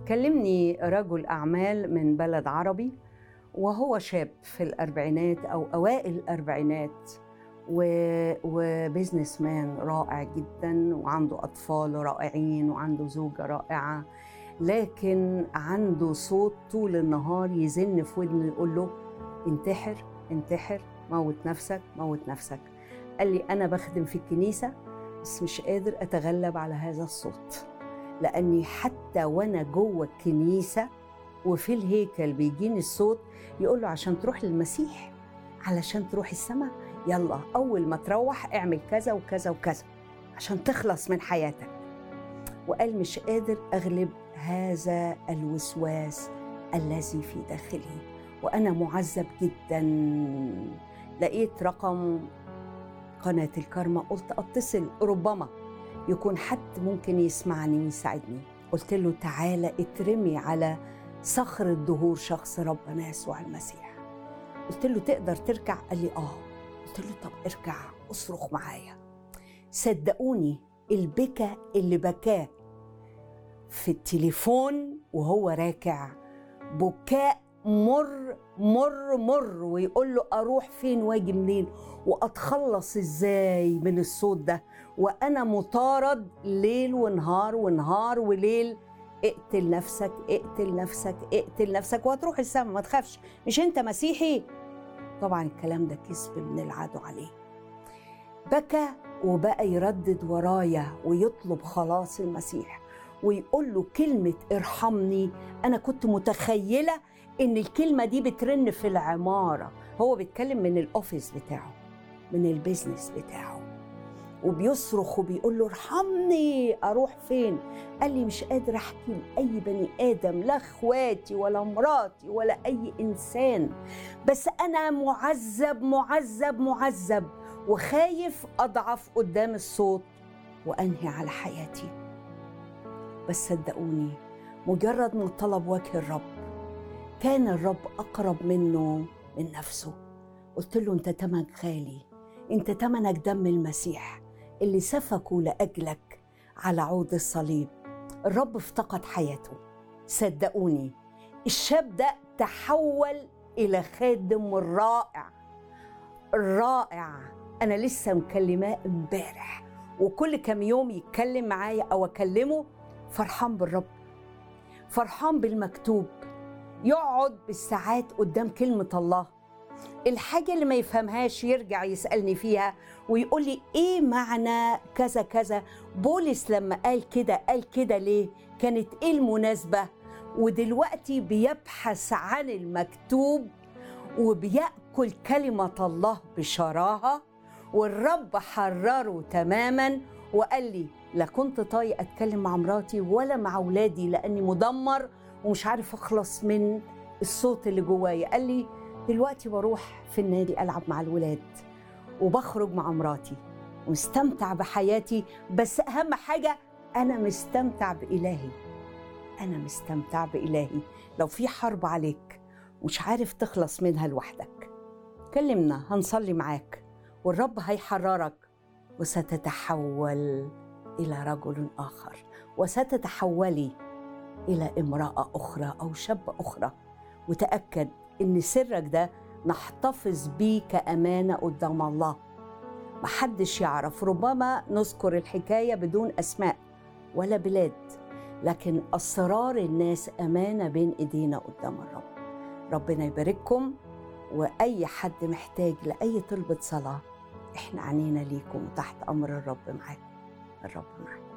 كلمني رجل أعمال من بلد عربي وهو شاب في الأربعينات أو أوائل الأربعينات و... وبزنس مان رائع جدا وعنده أطفال رائعين وعنده زوجة رائعة لكن عنده صوت طول النهار يزن في ودنه يقول له انتحر انتحر موت نفسك موت نفسك قال لي أنا بخدم في الكنيسة بس مش قادر أتغلب على هذا الصوت لأني حتى وأنا جوه الكنيسة وفي الهيكل بيجيني الصوت يقول له عشان تروح للمسيح علشان تروح السماء يلا أول ما تروح اعمل كذا وكذا وكذا عشان تخلص من حياتك وقال مش قادر أغلب هذا الوسواس الذي في داخلي وأنا معذب جدا لقيت رقم قناة الكرمة قلت أتصل ربما يكون حد ممكن يسمعني ويساعدني قلت له تعالى اترمي على صخر الدهور شخص ربنا يسوع المسيح قلت له تقدر تركع قال لي اه قلت له طب اركع اصرخ معايا صدقوني البكا اللي بكاه في التليفون وهو راكع بكاء مر مر مر ويقول له اروح فين واجي منين واتخلص ازاي من الصوت ده وانا مطارد ليل ونهار ونهار وليل اقتل نفسك اقتل نفسك اقتل نفسك وهتروح السما ما تخافش مش انت مسيحي طبعا الكلام ده كذب من العدو عليه بكى وبقى يردد ورايا ويطلب خلاص المسيح ويقول له كلمة ارحمني أنا كنت متخيلة إن الكلمة دي بترن في العمارة هو بيتكلم من الأوفيس بتاعه من البيزنس بتاعه وبيصرخ وبيقول له ارحمني اروح فين قال لي مش قادر احكي لاي بني ادم لا اخواتي ولا مراتي ولا اي انسان بس انا معذب معذب معذب وخايف اضعف قدام الصوت وانهي على حياتي بس صدقوني مجرد ما طلب وجه الرب كان الرب اقرب منه من نفسه قلت له انت تمن غالي انت تمنك دم المسيح اللي سفكوا لاجلك على عود الصليب الرب افتقد حياته صدقوني الشاب ده تحول الى خادم رائع رائع انا لسه مكلماه امبارح وكل كام يوم يتكلم معايا او اكلمه فرحان بالرب فرحان بالمكتوب يقعد بالساعات قدام كلمه الله الحاجه اللي ما يفهمهاش يرجع يسالني فيها ويقول لي ايه معنى كذا كذا بولس لما قال كده قال كده ليه كانت ايه المناسبه ودلوقتي بيبحث عن المكتوب وبياكل كلمه الله بشراهه والرب حرره تماما وقال لي لا كنت طايق اتكلم مع مراتي ولا مع اولادي لاني مدمر ومش عارف اخلص من الصوت اللي جوايا قال لي دلوقتي بروح في النادي العب مع الولاد وبخرج مع مراتي ومستمتع بحياتي بس اهم حاجه انا مستمتع بالهي انا مستمتع بالهي لو في حرب عليك مش عارف تخلص منها لوحدك كلمنا هنصلي معاك والرب هيحررك وستتحول الى رجل اخر وستتحولي الى امراه اخرى او شاب اخرى وتاكد ان سرك ده نحتفظ بيه كامانه قدام الله محدش يعرف ربما نذكر الحكايه بدون اسماء ولا بلاد لكن اسرار الناس امانه بين ايدينا قدام الرب ربنا يبارككم واي حد محتاج لاي طلبه صلاه احنا عنينا ليكم تحت امر الرب معاكم الرب معاكم